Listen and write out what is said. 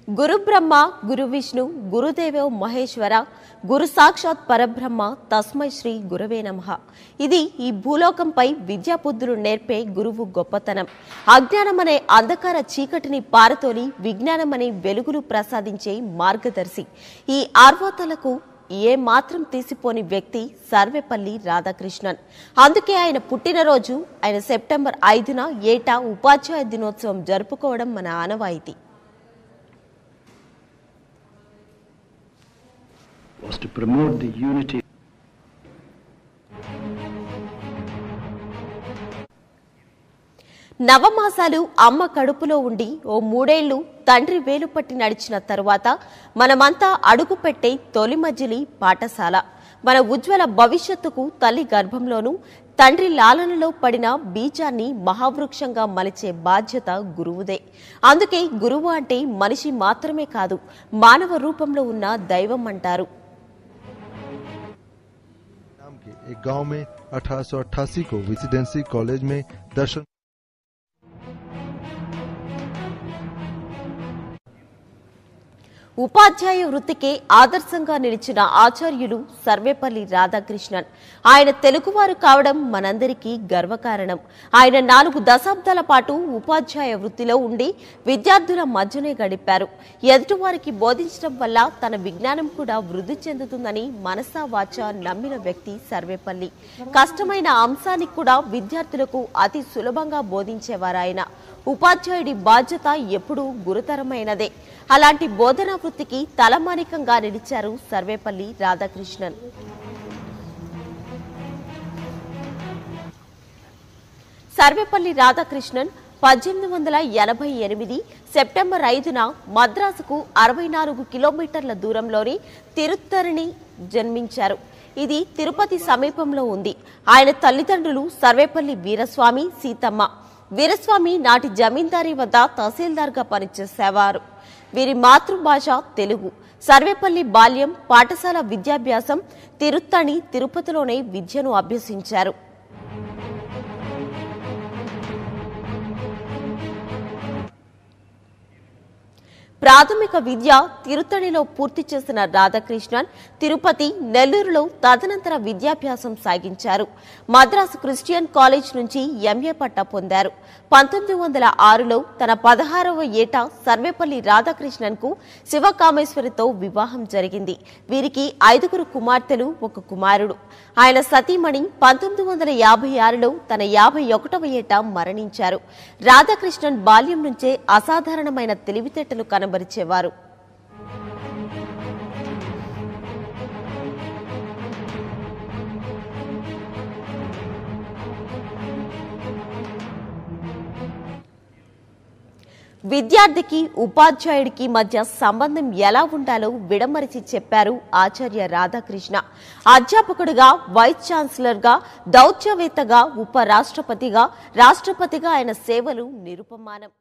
గురు బ్రహ్మ గురు విష్ణు గురుదేవో మహేశ్వర గురు సాక్షాత్ పరబ్రహ్మ తస్మై శ్రీ గురవే నమః ఇది ఈ భూలోకంపై విద్యాబుద్ధులు నేర్పే గురువు గొప్పతనం అజ్ఞానమనే అంధకార చీకటిని పారతోలి విజ్ఞానమనే వెలుగులు ప్రసాదించే మార్గదర్శి ఈ ఆర్వాతలకు ఏ మాత్రం తీసిపోని వ్యక్తి సర్వేపల్లి రాధాకృష్ణన్ అందుకే ఆయన పుట్టినరోజు ఆయన సెప్టెంబర్ ఐదున ఏటా ఉపాధ్యాయ దినోత్సవం జరుపుకోవడం మన ఆనవాయితీ was to promote the unity నవమాసాలు అమ్మ కడుపులో ఉండి ఓ మూడేళ్లు తండ్రి వేలు పట్టి నడిచిన తరువాత మనమంతా అడుగు పెట్టే తొలి మజిలి పాఠశాల మన ఉజ్వల భవిష్యత్తుకు తల్లి గర్భంలోనూ తండ్రి లాలనలో పడిన బీజాన్ని మహావృక్షంగా మలిచే బాధ్యత గురువుదే అందుకే గురువు అంటే మనిషి మాత్రమే కాదు మానవ రూపంలో ఉన్న దైవం అంటారు नाम के एक गांव में 1888 को रेसिडेंसी कॉलेज में दर्शन ఉపాధ్యాయ వృత్తికే ఆదర్శంగా నిలిచిన ఆచార్యులు సర్వేపల్లి రాధాకృష్ణన్ ఆయన తెలుగువారు కావడం మనందరికీ గర్వకారణం ఆయన నాలుగు దశాబ్దాల పాటు ఉపాధ్యాయ వృత్తిలో ఉండి విద్యార్థుల మధ్యనే గడిపారు ఎదుటివారికి బోధించడం వల్ల తన విజ్ఞానం కూడా వృద్ధి చెందుతుందని మనసా వాచ నమ్మిన వ్యక్తి సర్వేపల్లి కష్టమైన అంశానికి కూడా విద్యార్థులకు అతి సులభంగా బోధించేవారు ఆయన ఉపాధ్యాయుడి బాధ్యత ఎప్పుడూ గురుతరమైనదే అలాంటి బోధనా వృత్తికి తలమానికంగా నిలిచారు సర్వేపల్లి రాధాకృష్ణన్ సర్వేపల్లి రాధాకృష్ణన్ పద్దెనిమిది వందల ఎనభై ఎనిమిది సెప్టెంబర్ ఐదున మద్రాసుకు అరవై నాలుగు కిలోమీటర్ల దూరంలోని తిరుత్తరిని జన్మించారు ఇది తిరుపతి సమీపంలో ఉంది ఆయన తల్లిదండ్రులు సర్వేపల్లి వీరస్వామి సీతమ్మ వీరస్వామి నాటి జమీందారీ వద్ద తహసీల్దార్గా పనిచేసేవారు వీరి మాతృభాష తెలుగు సర్వేపల్లి బాల్యం పాఠశాల విద్యాభ్యాసం తిరుత్తణి తిరుపతిలోనే విద్యను అభ్యసించారు ప్రాథమిక విద్య తిరుత్తణిలో పూర్తి చేసిన రాధాకృష్ణన్ తిరుపతి నెల్లూరులో తదనంతర విద్యాభ్యాసం సాగించారు మద్రాసు క్రిస్టియన్ కాలేజ్ నుంచి ఎంఏ పట్టా పొందారు పంతొమ్మిది వందల ఆరులో తన పదహారవ ఏట సర్వేపల్లి రాధాకృష్ణన్ కు శివకామేశ్వరితో వివాహం జరిగింది వీరికి ఐదుగురు కుమార్తెలు ఒక కుమారుడు ఆయన సతీమణి పంతొమ్మిది వందల యాభై ఆరులో తన యాభై ఒకటవ ఏట మరణించారు రాధాకృష్ణన్ బాల్యం నుంచే అసాధారణమైన తెలివితేటలు కనబరిచేవారు విద్యార్థికి ఉపాధ్యాయుడికి మధ్య సంబంధం ఎలా ఉండాలో విడమరిచి చెప్పారు ఆచార్య రాధాకృష్ణ అధ్యాపకుడిగా వైస్ ఛాన్సలర్గా దౌత్యవేత్తగా ఉప రాష్ట్రపతిగా రాష్ట్రపతిగా ఆయన సేవలు నిరుపమానం